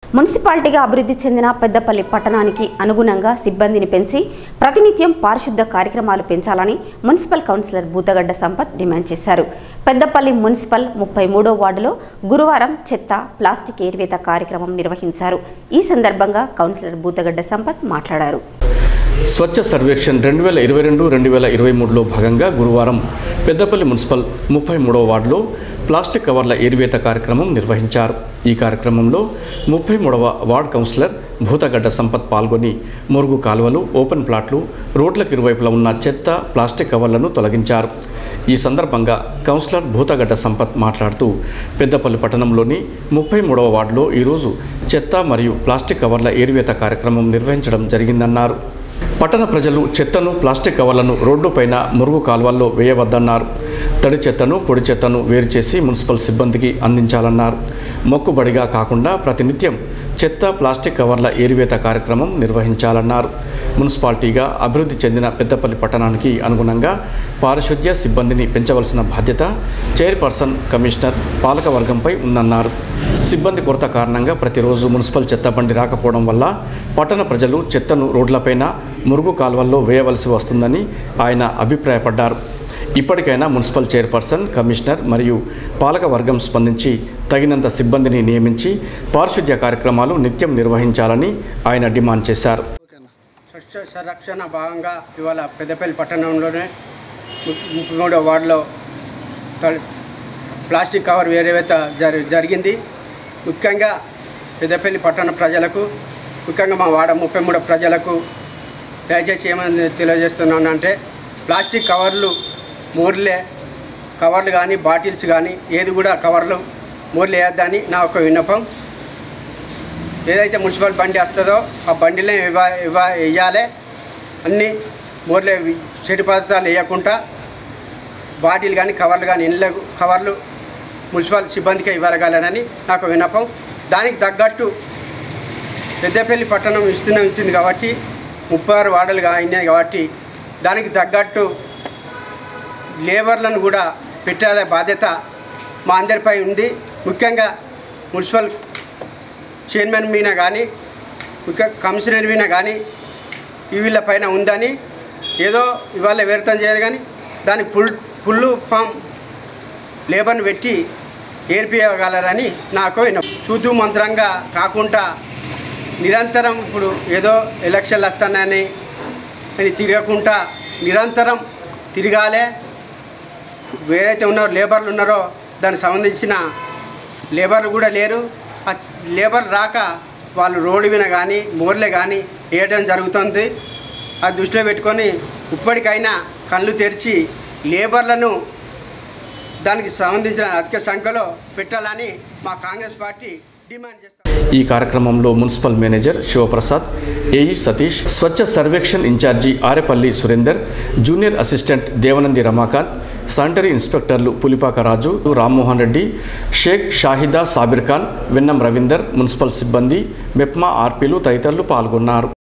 మున్సిపాలిటీగా అభివృద్ధి చెందిన పెద్దపల్లి పట్టణానికి అనుగుణంగా సిబ్బందిని పెంచి ప్రతినిత్యం పారిశుద్ధ కార్యక్రమాలు పెంచాలని municipal councillor Bhoothagadda Sampath demand చేశారు పెద్దపల్లి మున్సిపల్ ముప్పై మూడో వార్డులో గురువారం చెత్త ప్లాస్టిక్ ఏరివేత కార్యక్రమం నిర్వహించారు ఈ సందర్భంగా కౌన్సిలర్ బూతగడ్డ సంపత్ మాట్లాడారు స్వచ్ఛ సర్వేక్షణ్ రెండు వేల ఇరవై రెండు రెండు వేల ఇరవై మూడులో భాగంగా గురువారం పెద్దపల్లి మున్సిపల్ ముప్పై మూడవ వార్డులో ప్లాస్టిక్ కవర్ల ఏరివేత కార్యక్రమం నిర్వహించారు ఈ కార్యక్రమంలో ముప్పై మూడవ వార్డ్ కౌన్సిలర్ భూతగడ్డ సంపత్ పాల్గొని మురుగు కాలువలు ఓపెన్ ప్లాట్లు రోడ్లకు ఇరువైపులా ఉన్న చెత్త ప్లాస్టిక్ కవర్లను తొలగించారు ఈ సందర్భంగా కౌన్సిలర్ భూతగడ్డ సంపత్ మాట్లాడుతూ పెద్దపల్లి పట్టణంలోని ముప్పై మూడవ వార్డులో ఈరోజు చెత్త మరియు ప్లాస్టిక్ కవర్ల ఏరివేత కార్యక్రమం నిర్వహించడం జరిగిందన్నారు పట్టణ ప్రజలు చెత్తను ప్లాస్టిక్ కవర్లను రోడ్డుపైన మురుగు కాల్వల్లో వేయవద్దన్నారు తడి చెత్తను పొడి చెత్తను వేరు చేసి మున్సిపల్ సిబ్బందికి అందించాలన్నారు మొక్కుబడిగా కాకుండా ప్రతినిత్యం చెత్త ప్లాస్టిక్ కవర్ల ఏరివేత కార్యక్రమం నిర్వహించాలన్నారు మున్సిపాలిటీగా అభివృద్ధి చెందిన పెద్దపల్లి పట్టణానికి అనుగుణంగా పారిశుద్ధ్య సిబ్బందిని పెంచవలసిన బాధ్యత చైర్పర్సన్ కమిషనర్ పాలకవర్గంపై ఉందన్నారు సిబ్బంది కొరత కారణంగా ప్రతిరోజు మున్సిపల్ చెత్త బండి రాకపోవడం వల్ల పట్టణ ప్రజలు చెత్తను రోడ్లపైన మురుగు కాల్వల్లో వేయవలసి వస్తుందని ఆయన అభిప్రాయపడ్డారు ఇప్పటికైనా మున్సిపల్ చైర్పర్సన్ కమిషనర్ మరియు పాలక వర్గం స్పందించి తగినంత సిబ్బందిని నియమించి పారిశుద్ధ్య కార్యక్రమాలు నిత్యం నిర్వహించాలని ఆయన డిమాండ్ చేశారు స్వచ్ఛ సంరక్షణ భాగంగా ఇవాళ పెద్దపల్లి పట్టణంలోనే ముప్పై మూడో వార్డులో తడి- ప్లాస్టిక్ కవర్ వేరేవేత జరి జరిగింది ముఖ్యంగా పెద్దపల్లి పట్టణ ప్రజలకు ముఖ్యంగా మా వాడ ముప్పై మూడు ప్రజలకు దయచేసి ఏమని తెలియజేస్తున్నానంటే ప్లాస్టిక్ కవర్లు మోర్లే కవర్లు కానీ బాటిల్స్ కానీ ఏది కూడా కవర్లు మోర్లు వేయద్దని నా ఒక విన్నపం ఏదైతే మున్సిపల్ బండి వస్తుందో ఆ బండిలో ఇవ్వ ఇవ్వ వేయాలి అన్నీ మోర్లే చెడు పదార్థాలు వేయకుండా బాటిల్ కానీ కవర్లు కానీ ఇండ్ల కవర్లు మున్సిపల్ సిబ్బందికి ఇవ్వగలనని నాకు విన్నపం దానికి తగ్గట్టు పెద్దపల్లి పట్టణం ఇస్తున్నాం ఇచ్చింది కాబట్టి ముప్పై ఆరు వార్డులుగా అయినాయి కాబట్టి దానికి తగ్గట్టు లేబర్లను కూడా పెట్టాలే బాధ్యత మా అందరిపై ఉంది ముఖ్యంగా మున్సిపల్ చైర్మన్ మీద కానీ ముఖ్య కమిషనర్ మీద కానీ ఈ వీళ్ళ పైన ఉందని ఏదో ఇవాళ వ్యర్థం చేయదు కానీ దాని ఫుల్ ఫుల్ ఫామ్ లేబర్ని పెట్టి ఏర్పియగలరని నాకు విన్న తూతూ మంత్రంగా కాకుండా నిరంతరం ఇప్పుడు ఏదో ఎలక్షన్లు వస్తానని అని తిరగకుండా నిరంతరం తిరగాలే ఏదైతే ఉన్నారో లేబర్లు ఉన్నారో దానికి సంబంధించిన లేబర్లు కూడా లేరు ఆ లేబర్ రాక వాళ్ళు రోడ్డు మీద కానీ మోర్లే కానీ వేయడం జరుగుతుంది అది దృష్టిలో పెట్టుకొని ఇప్పటికైనా కళ్ళు తెరిచి లేబర్లను దానికి సంబంధించిన అధిక సంఖ్యలో పెట్టాలని మా కాంగ్రెస్ పార్టీ డిమాండ్ చేస్తాం ఈ కార్యక్రమంలో municipal manager Shivaprasad AE Satish Swachh Survekshan incharge Arepalli Surender junior assistant Devanandi Ramakanth sanitary ఇన్స్పెక్టర్లు పులిపాక రాజు రామ్మోహన్ రెడ్డి షేక్ షాహిదా సాబిర్ ఖాన్ వెన్నం రవీందర్ మున్సిపల్ సిబ్బంది మెప్మా ఆర్పీలు తదితరులు పాల్గొన్నారు